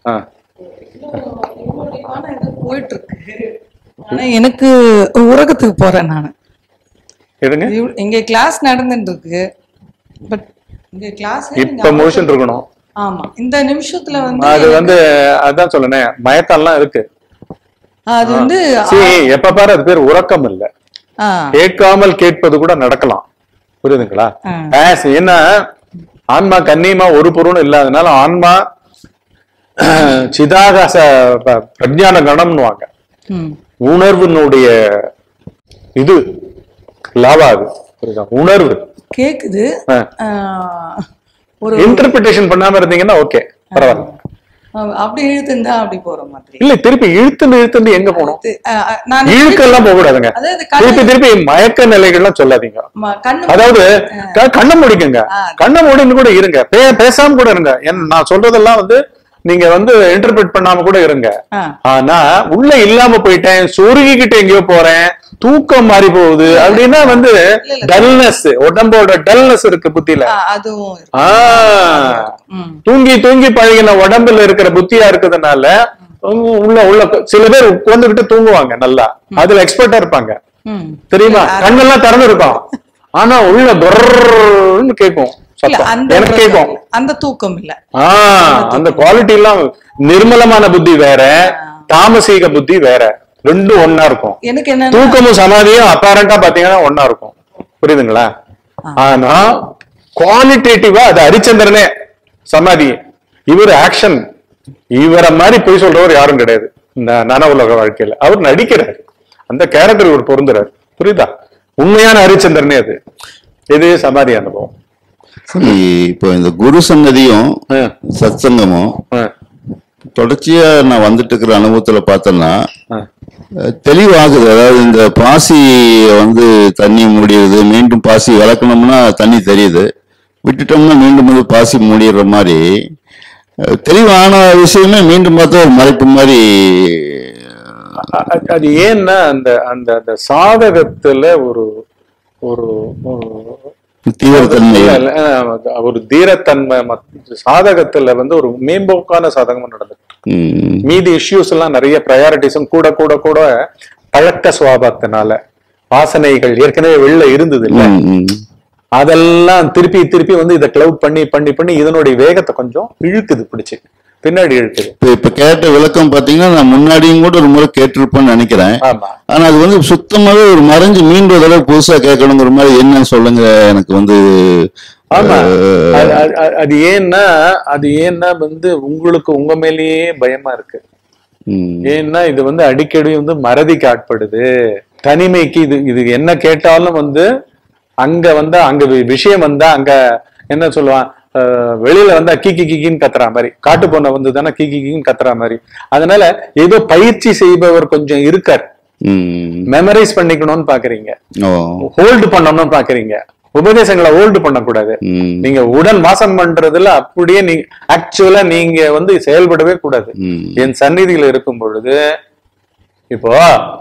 ஆ ஆனா இது போயிட்டு இருக்கு ஆனா எனக்கு உலகத்துக்கு போறேன் நான் எடுங்க இங்க கிளாஸ் நடந்துட்டு இருக்கு பட் இங்க கிளாஸ் இப்ப மோஷன் இருக்கணும் ஆமா இந்த நிமிஷத்துல வந்து அது வந்து அதான் சொல்லுனேன் மயக்கம்லாம் இருக்கு அது வந்து சரி எப்ப பாரு அது பேர் உறக்கம் இல்ல ஆ, கேட்காமல் கேட்பது கூட நடக்கலாம் புரியுதுங்களா ஆ. As என்ன ஆன்மா கண்ணியமா ஒரு பொருளும் இல்லாதனால ஆன்மா சிதாகாச ப- பிரஜான கணம்னுவாங்க ம், உணர்வினுடைய இது லாவா அது புரியுதா உணர்வு கேக்குது ஆ. ஆ, ஒரு இன்டர்பிரிட்டேஷன் பண்ணாம இருந்தீங்கன்னா ஓகே பரவாயில்ல ஆ, அப்படி இழுத்துந்தா அப்படி போற மாதிரி இல்ல திருப்பி இழுத்துன்னு இழுத்துன்னு எங்க போகணும் அது, ஆ, ஆ, நான் இழுக்கெல்லாம் போக கூடாதுங்க அதாவது திருப்பி கண்ணு திருப்பி மயக்க நிலைகள்லாம் சொல்லாதீங்க ம- கண்ணு அதாவது க- கண்ணை மூடிக்கங்க ஆ. கண்ணை மூடின்னு கூட இருங்க பே- பேசாம கூட இருங்க ஏன்னா நான் சொல்றதெல்லாம் வந்து நீங்க வந்து இன்டர்பிரட் பண்ணாம கூட இருங்க ஆ, ஆனா உள்ள இல்லாம போயிட்டேன் சொருகிக்கிட்டு எங்கேயோ போறேன் தூக்கம் மாறி போகுது அப்படின்னா வந்து இல்ல. டல்னஸ் உடம்போட டல்னஸ் இருக்கு புத்தியில ஆ, அதுவும் இருக்கு. ஆஹ் ம், தூங்கி தூங்கி பழகின உடம்புல இருக்கிற புத்தியா இருக்கிறதுனால உங்க- உள்ள உள்ள சில பேர் உட்கார்ந்துகிட்டு தூங்குவாங்க நல்லா அதுல எக்ஸ்பர்ட்டா இருப்பாங்க ம். தெரியுமா கண்ணெல்லாம் திறந்து இருக்கும் ஆனா உள்ள பொர்ன்னு கேக்கும் இல்ல சத்தம் அந்த எனக்கு கேக்கும் அந்த தூக்கம் இல்ல ஆஹ் அந்த குவாலிட்டி எல்லாம் நிர்மலமான புத்தி வேற தாமசீக புத்தி வேற ரெண்டும் ஒன்னா இருக்கும் எனக்கு என்ன தூக்கமும் சமாதியும் அப்பாரண்டா பாத்தீங்கன்னா ஒன்னா இருக்கும் புரியுதுங்களா ஆனா குவாலிட்டேட்டிவா அது ஹரிச்சந்திரனே சமாதி இவர் ஆக்ஷன் இவரை மாதிரி பொய் சொல்றவர் யாரும் கிடையாது இந்த நன உலக வாழ்க்கையில அவர் நடிக்கிறார் அந்த கேரக்டர் இவர் பொருந்துறாரு புரியுதா உண்மையான ஹரிச்சந்திரனே அது இது சமாதி அனுபவம் சரி இப்போ இந்த குரு சன்னதியும் ஆ, சத்சங்கமும் ஆ, தொடர்ச்சியா நான் வந்துட்டு இருக்கிற அனுபவத்துல பார்த்தேன்னா ஆ. அஹ், தெளிவாகுது அதாவது இந்த பாசி வந்து தண்ணி மூடிடுது மீண்டும் பாசி விளக்கணும்னா தண்ணி தெரியுது விட்டுட்டோம்னா மீண்டும் வந்து பாசி மூடிடுற மாதிரி அஹ், தெளிவான விஷயமே மீண்டும் பார்த்தா ஒரு மறைப்பு மாதிரி அ- அ- அது ஏன்னா அந்த அந்த அந்த சாதகத்துல ஒரு ஒரு ஒரு- தீவிரத்தன்மை இல்ல, இல்ல, அஹ், ஒரு தீரத்தன்மை மத்- சாதகத்துல வந்து ஒரு மேம்போக்கான சாதகமா நடந்தது ம், மீதி இஷ்யூஸ் எல்லாம் நிறைய ப்ரையாரிட்டிஸும் கூட கூட கூட பழக்க சுவாபத்தினால வாசனைகள் ஏற்கனவே வெளில இருந்தது இல்ல ம், ம். அதெல்லாம் திருப்பி திருப்பி வந்து இதை கிளவுட் பண்ணி பண்ணி பண்ணி இதனுடைய வேகத்தை கொஞ்சம் இழுக்குது பிடிச்சு பின்னாடி இழுக்குது இப்ப இப்ப கேட்ட விளக்கம் பாத்தீங்கன்னா நான் முன்னாடியும் கூட ஒரு முறை கேட்டிருப்பேன்னு நினைக்கிறேன் ஆமா ஆனா அது வந்து சுத்தமாவே ஒரு மறைஞ்சு மீண்டும் ஒரு தடவை புதுசா கேட்கணுங்கிற மாதிரி என்னன்னு சொல்லுங்க எனக்கு வந்து ஆமா அஹ், அது- அது- அது- அது ஏன்னா அது ஏன்னா வந்து உங்களுக்கு உங்க மேலேயே பயமா இருக்கு ம், ஏன்னா இது வந்து அடிக்கடி வந்து மறதிக்கு ஆட்படுது தனிமைக்கு இது இது என்ன கேட்டாலும் வந்து அங்க வந்தா அங்க வி- விஷயம் வந்தா அங்க என்ன சொல்லுவான் அஹ், வெளியில வந்தா கீக்கி கிக்கின்னு கத்துற மாதிரி காட்டு பொண்ணை வந்து தானே கீக்கி கிக்கின்னு கத்துற மாதிரி அதனால ஏதோ பயிற்சி செய்பவர் கொஞ்சம் இருக்கார் ம், மெமரைஸ் பண்ணிக்கணும்னு பாக்குறீங்க ஓ, ஹோல்டு பண்ணணும்னு பாக்குறீங்க உபதேசங்களை ஹோல்டு பண்ணக்கூடாது ம், நீங்க உடன் வாசம் பண்றதுல அப்படியே நீங்க ஆக்சுவலா நீங்க வந்து செயல்படவே கூடாது ம், என் சந்நிதியில இருக்கும் பொழுது இப்போ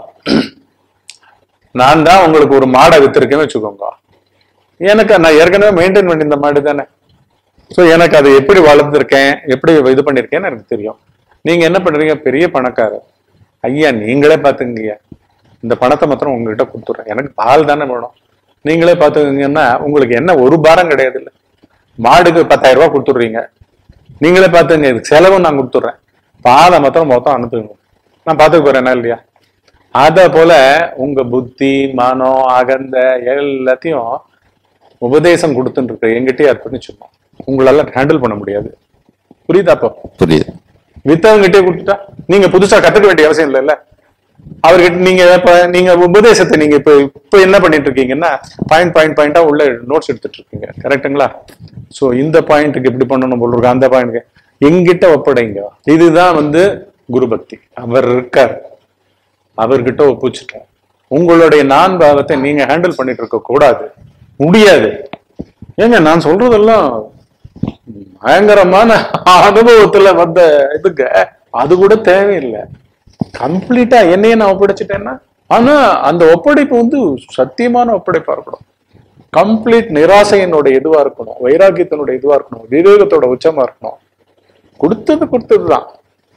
நான் தான் உங்களுக்கு ஒரு மாடை வித்திருக்கேன்னு வச்சுக்கோங்க எனக்கு நான் ஏற்கனவே மெயின்டைன் பண்ணி இந்த மாடு தானே ஸோ எனக்கு அதை எப்படி வளர்த்துருக்கேன் எப்படி இது பண்ணிருக்கேன்னு எனக்கு தெரியும் நீங்க என்ன பண்றீங்க பெரிய பணக்காரர் ஐயா நீங்களே பாத்துங்கய்யா இந்த பணத்தை மாத்திரம் உங்ககிட்ட கொடுத்துட்றேன் எனக்கு பால் தானே வேணும் நீங்களே பாத்துக்கீங்கன்னா உங்களுக்கு என்ன ஒரு பாரம் கிடையாது இல்ல மாடுக்கு பத்தாயிரம் ரூபாய் கொடுத்துட்றீங்க நீங்களே பாத்துங்க இதுக்கு செலவும் நான் கொடுத்துட்றேன் பாலை மாத்திரம் மொத்தம் அனுப்புங்க நான் பாத்துக்க போறேனா இல்லையா அத போல உங்க புத்தி மனம் அகந்த எல்லாத்தையும் உபதேசம் கொடுத்துட்டு இருக்க எங்கிட்டயே அர்ப்பணிச்சிடணும் உங்களால ஹேண்டில் பண்ண முடியாது புரியுதா அப்போ புரியுது வித்தவங்கிட்டே கொடுத்துட்டா நீங்க புதுசா கத்துக்க வேண்டிய அவசியம் இல்லைல்ல அவர்கிட்ட நீங்க இப்ப நீங்க உபதேசத்தை நீங்க இப்ப இப்ப என்ன பண்ணிட்டு இருக்கீங்கன்னா பாயிண்ட் பாயிண்ட் பாயிண்டா உள்ள நோட்ஸ் எடுத்துட்டு இருக்கீங்க கரெக்ட்டுங்களா சோ இந்த பாயிண்ட்டுக்கு இப்படி பண்ணணும் போல இருக்கு அந்த பாயிண்ட்க்கு எங்கிட்ட ஒப்படைங்க இதுதான் வந்து குரு பக்தி அவர் இருக்கார் அவர்கிட்ட ஒப்புச்சுட்டேன் உங்களுடைய நான் பாவத்தை நீங்க ஹேண்டில் பண்ணிட்டு இருக்க கூடாது முடியாது ஏங்க நான் சொல்றதெல்லாம் பயங்கரமான அனுபவத்துல வந்த இதுக்கு அது கூட தேவையில்லை கம்ப்ளீட்டா என்னையே நான் ஒப்படைச்சிட்டேன்னா ஆனா அந்த ஒப்படைப்பு வந்து சத்தியமான ஒப்படைப்பா இருக்கணும் கம்ப்ளீட் நிராசையினுடைய இதுவா இருக்கணும் வைராக்கியத்தினுடைய இதுவா இருக்கணும் விவேகத்தோட உச்சமா இருக்கணும் கொடுத்தது கொடுத்ததுதான்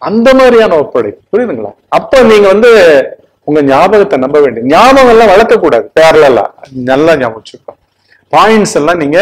அந்த மாதிரியான ஒப்படைப்பு புரியுதுங்களா அப்ப நீங்க வந்து உங்க ஞாபகத்தை நம்ப வேண்டிய ஞாபகம் எல்லாம் வளர்க்க கூடாது பேரலா நல்லா ஞாபகம் வச்சுக்கோ பாயிண்ட்ஸ் எல்லாம் நீங்க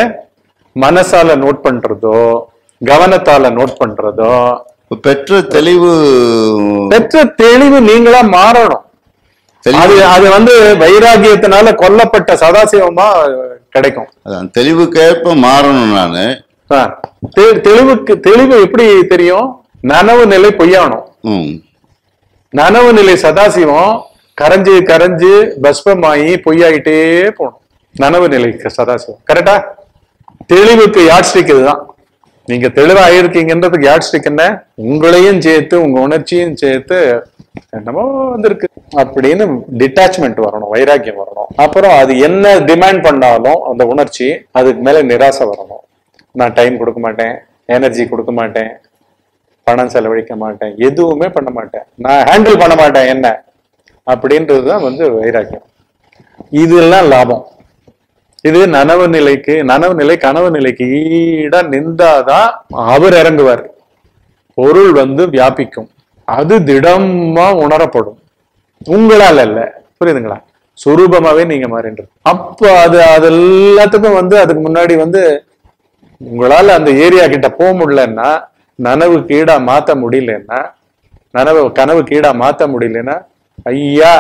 மனசால நோட் பண்றதோ கவனத்தால நோட் பண்றதோ இப்ப பெற்ற தெளிவு பெற்ற தெளிவு நீங்களா மாறணும் அது தெளிவு அது வந்து வைராகியத்தினால கொல்லப்பட்ட சதாசிவமா கிடைக்கும் அதான் தெளிவுக்கேற்ப மாறணும் நானு ஆ, தெ- தெளிவுக்கு தெளிவு எப்படி தெரியும் நனவு நிலை பொய்யானும் ம் நனவு நிலை சதாசிவம் கரைஞ்சு கரைஞ்சு பஸ்பமாயி பொய்யாயிட்டே போகணும் நனவு நிலைக்கு சதாசிவம் கரெக்டா தெளிவுக்கு யாட்ஸ்டிக் இதுதான் நீங்க தெளிவா ஆயிருக்கீங்கன்றதுக்கு யாட்ஸ்டிக் என்ன உங்களையும் சேர்த்து உங்க உணர்ச்சியும் சேர்த்து என்னமோ வந்திருக்கு அப்படின்னு டிட்டாச்மெண்ட் வரணும் வைராக்கியம் வரணும் அப்புறம் அது என்ன டிமாண்ட் பண்ணாலும் அந்த உணர்ச்சி அதுக்கு மேல நிராசை வரணும் நான் டைம் கொடுக்க மாட்டேன் எனர்ஜி கொடுக்க மாட்டேன் பணம் செலவழிக்க மாட்டேன் எதுவுமே பண்ண மாட்டேன் நான் ஹேண்டில் பண்ண மாட்டேன் என்ன அப்படின்றது தான் வந்து வைராக்கியம் இதெல்லாம் லாபம் இது நனவு நிலைக்கு நனவு நிலை கனவு நிலைக்கு ஈடா நின்றாதான் அவர் இறங்குவார் பொருள் வந்து வியாபிக்கும் அது திடமா உணரப்படும் உங்களால இல்ல புரியுதுங்களா சுரூபமாவே நீங்க மாறின்றது அப்ப அது அது எல்லாத்துக்கும் வந்து அதுக்கு முன்னாடி வந்து உங்களால அந்த ஏரியா கிட்ட போக முடியலன்னா நனவு கீடா மாத்த முடியலன்னா நனவு கனவு கீடா மாத்த முடியலன்னா ஐயா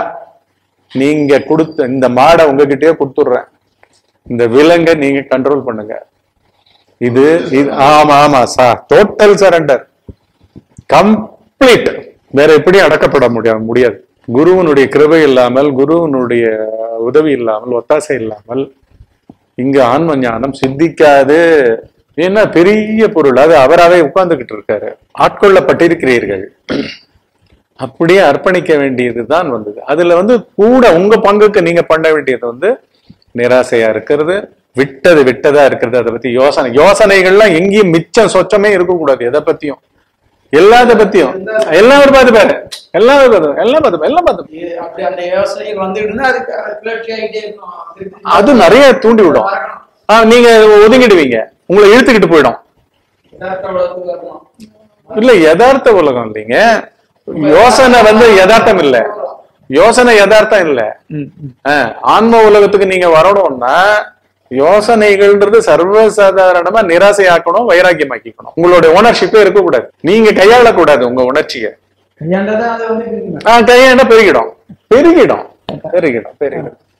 நீங்க கொடுத்த இந்த மாடை உங்ககிட்டயே கொடுத்துடுறேன் இந்த விலங்கை நீங்க கண்ட்ரோல் பண்ணுங்க இது இது ஆமா ஆமா சார் டோட்டல் சரண்டர் கம்ப்ளீட் வேற எப்படி அடக்கப்பட முடியாது முடியாது குருவனுடைய கிருபை இல்லாமல் குருவனுடைய உதவி இல்லாமல் ஒத்தாசை இல்லாமல் இங்க ஆன்ம ஞானம் சித்திக்காது ஏன்னா பெரிய பொருள் அது அவராவே உட்கார்ந்துகிட்டு இருக்காரு ஆட்கொள்ளப்பட்டிருக்கிறீர்கள் அப்படியே அர்ப்பணிக்க வேண்டியதுதான் வந்தது அதுல வந்து கூட உங்க பங்குக்கு நீங்க பண்ண வேண்டியது வந்து நிராசையா இருக்கிறது விட்டது விட்டதா இருக்கிறது அதை பத்தி யோசனை யோசனைகள்லாம் எங்கேயும் மிச்சம் சொச்சமே இருக்கக்கூடாது எதை பத்தியும் எல்லாத்த பத்தியும் எல்லாம் ஒரு பார்த்து பாரு எல்லாம் ஒரு பார்த்து எல்லாம் பார்த்து எல்லாம் பார்த்து இது அப்படி அந்த யோசனைகள் வந்துட்டு இருந்தா அதுக்கு அது கிளர்ச்சி ஆகிட்டே இருக்கும் திருப்பி அது நிறைய தூண்டி விடும் மறக்கணும். ஆஹ் நீங்க ஒதுங்கிடுவீங்க உங்களை இழுத்துக்கிட்டு போயிடும் யதார்த்த உலகத்துக்கு வரணும். இல்ல யதார்த்த உலகம் இல்லைங்க யோசனை வந்து யதார்த்தம் இல்ல யோசனை யதார்த்தம் இல்ல ஆஹ் ஆன்ம உலகத்துக்கு நீங்க வரணும்னா யோசனைகள்ன்றது சர்வசாதாரணமா நிராசையாக்கணும் வைராக்கியமாக்கிக்கணும் உங்களுடைய ஓனர்ஷிப்பே இருக்கக்கூடாது நீங்க கையாளக்கூடாது உங்க உணர்ச்சியை கையாண்டா அது வந்து இருக்குங்க. ஆஹ் கையாண்ட பெருகிடும் பெருகிடும் பெருகிடும் பெருகிடும்